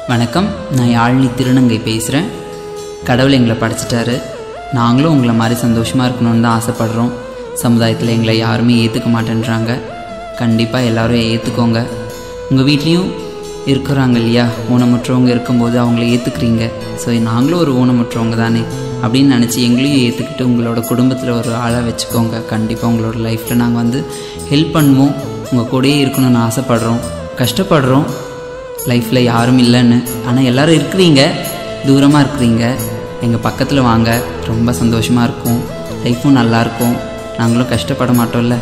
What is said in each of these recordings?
வணக்கம் நான் யாழினி திருநங்கை பேசுகிறேன் கடவுள் எங்களை படைச்சிட்டாரு நாங்களும் உங்களை மாதிரி சந்தோஷமாக இருக்கணும்னு தான் ஆசைப்படுறோம் சமுதாயத்தில் எங்களை யாருமே ஏற்றுக்க மாட்டேன்றாங்க கண்டிப்பாக எல்லாரும் ஏற்றுக்கோங்க உங்கள் வீட்லேயும் இருக்கிறாங்க இல்லையா ஊனமுற்றவங்க இருக்கும்போது அவங்கள ஏற்றுக்குறீங்க ஸோ நாங்களும் ஒரு ஊனமுற்றவங்க தானே அப்படின்னு நினச்சி எங்களையும் ஏற்றுக்கிட்டு உங்களோட குடும்பத்தில் ஒரு ஆளாக வச்சுக்கோங்க கண்டிப்பாக உங்களோட லைஃப்பில் நாங்கள் வந்து ஹெல்ப் பண்ணுவோம் உங்கள் கூடயே இருக்கணும்னு ஆசைப்படுறோம் கஷ்டப்படுறோம் லைஃப்பில் யாரும் இல்லைன்னு ஆனால் எல்லாரும் இருக்கிறீங்க தூரமாக இருக்கிறீங்க எங்கள் பக்கத்தில் வாங்க ரொம்ப சந்தோஷமாக இருக்கும் லைஃப்பும் நல்லாயிருக்கும் நாங்களும் கஷ்டப்பட மாட்டோம்ல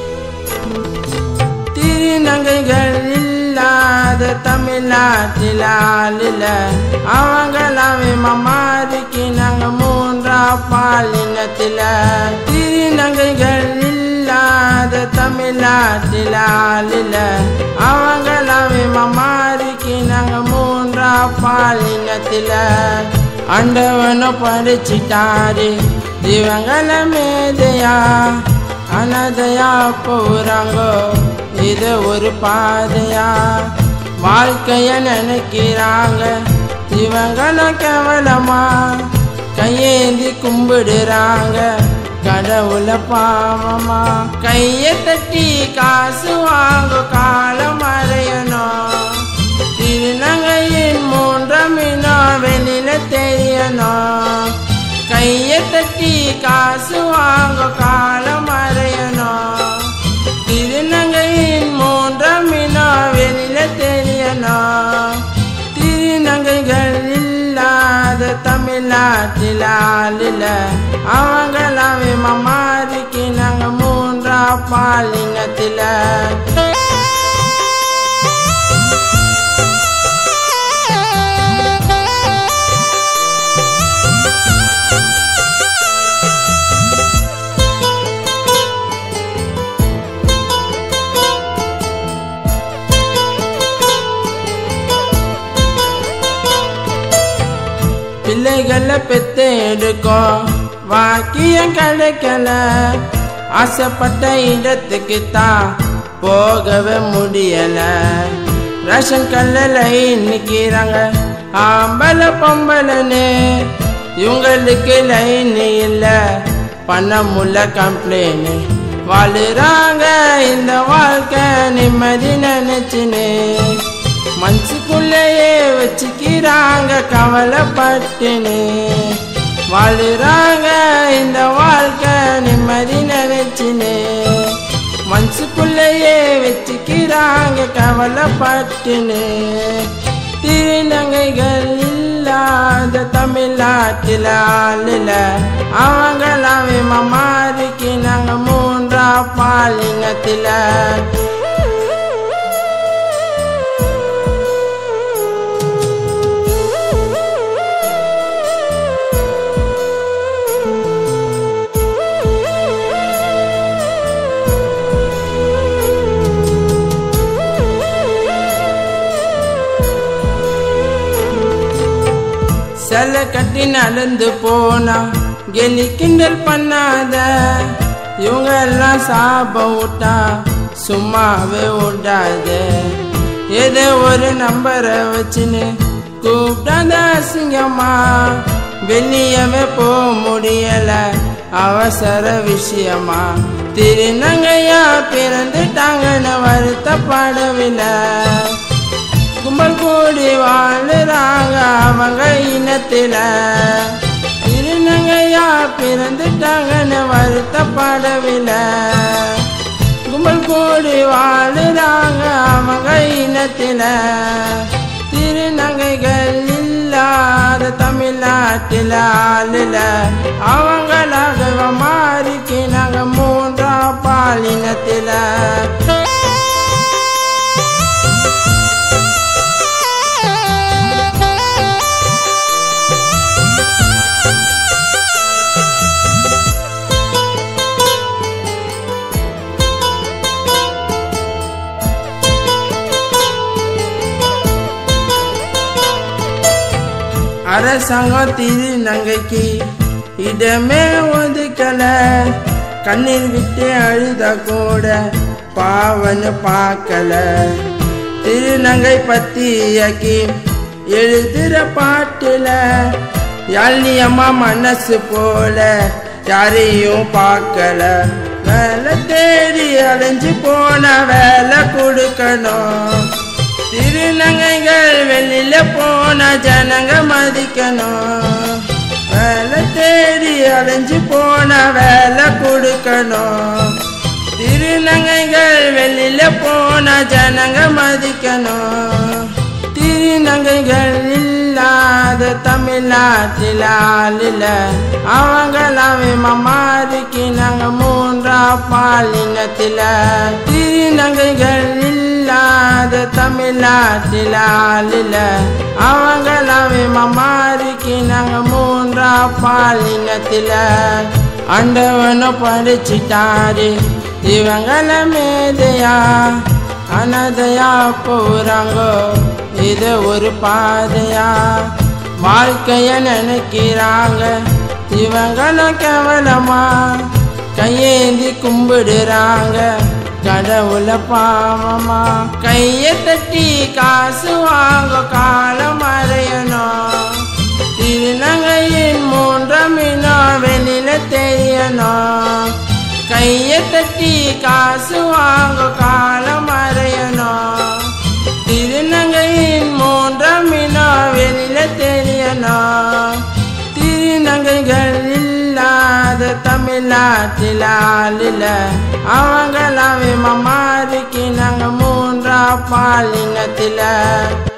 திருநங்கைகள் இல்லாத தமிழ்நாட்டில் ஆளில அவங்களாவே மமாரிக்கு நாங்க மூன்றா பாலினத்தில திருநங்கைகள் இல்லாத தமிழ்நாட்டில் ஆளில அவங்களாவே மமாரிக்கு நாங்க மூன்றா பாலினத்தில அண்டவனை படிச்சிட்டாரு இவங்கள மேதையா அனதையா போறாங்கோ இது ஒரு பாதையா வாழ்க்கைய நினைக்கிறாங்க இவங்கள கேவலமா கையேந்தி கும்பிடுறாங்க கடவுள பாவமா கைய தட்டி காசு வாங்க காலம் அறையணும் திருநங்கையின் மூன்றமினோ வெளியில தெரியணும் கைய தட்டி காசு வாங்க காலம் அறையணும் திருநங்கையின் மூன்றமினோ வெளியில தெரியணும் திருநங்கைகள் இல்லாத தமிழ்நாட்டில் ஆளில அவங்களாவே மமாரிக்கு நாங்க மூன்றா பாலினத்தில பிள்ளைகளை பெத்து எடுக்கும் வாக்கியம் கிடைக்கல ஆசைப்பட்ட இடத்துக்கு தான் போகவே முடியல ரேஷன் கல்லில் நிற்கிறாங்க ஆம்பளை பொம்பளைன்னு இவங்களுக்கு லைன் இல்லை பண்ணமுள்ள கம்ப்ளைண்ட் வாழுறாங்க இந்த வாழ்க்கை நிம்மதி நினைச்சுன்னு மனசுக்குள்ளேயே வச்சுக்கிறாங்க கவலைப்பட்டுன்னு வாழுறாங்க இந்த வாழ்க்கை நிம்மதி நினைச்சுன்னு மனசுக்குள்ளேயே வச்சுக்கிறாங்க கவலைப்பட்டுன்னு திருநங்கைகள் இல்லாத தமிழ்நாட்டில் ஆளில் அவங்களாவே மமாரிக்கு நாங்கள் மூன்றா பாலினத்தில் சில கட்டி நடந்து போனா கெலி கிண்டல் பண்ணாத இவங்க எல்லாம் சாபம் விட்டா சும்மாவே விடாத ஏதோ ஒரு நம்பரை வச்சுன்னு கூப்பிட்டாத அசிங்கம்மா வெளியவே போக முடியல அவசர விஷயமா திருநங்கையா பிறந்துட்டாங்கன்னு வருத்தப்படவில்லை கும்பல் கூடி வாழுறாங்க அவங்க இனத்தில திருநங்கையா பிறந்துட்டாங்கன்னு வருத்தப்படவில்லை கும்பல் கூடி வாழுறாங்க அவங்க இனத்தில திருநங்கைகள் இல்லாத தமிழ்நாட்டில் ஆளுல அவங்களாக மாறிக்கு நாங்க மூன்றா பாலினத்தில அரசாங்கம் திருநங்கைக்கு இடமே ஒதுக்கல கண்ணீர் விட்டு அழுத கூட பாவன்னு பார்க்கல திருநங்கை பத்தியக்கி எழுதுற பாட்டுல யாழ்னியம்மா மனசு போல யாரையும் பார்க்கல வேலை தேடி அலைஞ்சு போன வேலை கொடுக்கணும் திருநங்கைகள் வெளியில போன ஜனங்க மதிக்கணும் வேலை தேடி அலைஞ்சு போன வேலை கொடுக்கணும் திருநங்கைகள் வெளியில போன ஜனங்க மதிக்கணும் திருநங்கைகள் இல்லாத தமிழ்நாட்டில் ஆளில அவங்களாவே மமாரிக்கு நாங்க மூன்றா பாலினத்தில திருநங்கைகள் இல்லாத தமிழ்நாட்டில் ஆளில அவங்களாவே மமாரிக்கு நாங்க மூன்றா பாலினத்தில ஆண்டவனை படிச்சிட்டாரு இவங்கள மேதையா அனதையா போறாங்கோ இது ஒரு பாதையா வாழ்க்கைய நினைக்கிறாங்க இவங்களும் கேவலமா கையேந்தி கும்பிடுறாங்க கடவுள பாவமா கைய தட்டி காசு வாங்க காலம் அறையணும் திருநங்கையின் மூன்றாம் இனம் வெளியில தெரியணும் கைய தட்டி காசு வாங்க காலம் அறையணும் திருநங்கையின் மூன்றாம் இனம் வெளியில தெரியணும் திருநங்கைகள் இல்லாத தமிழ்நாட்டில் ஆளில அவங்களாவே மமாரிக்கு நாங்க மூன்றா பாலினத்தில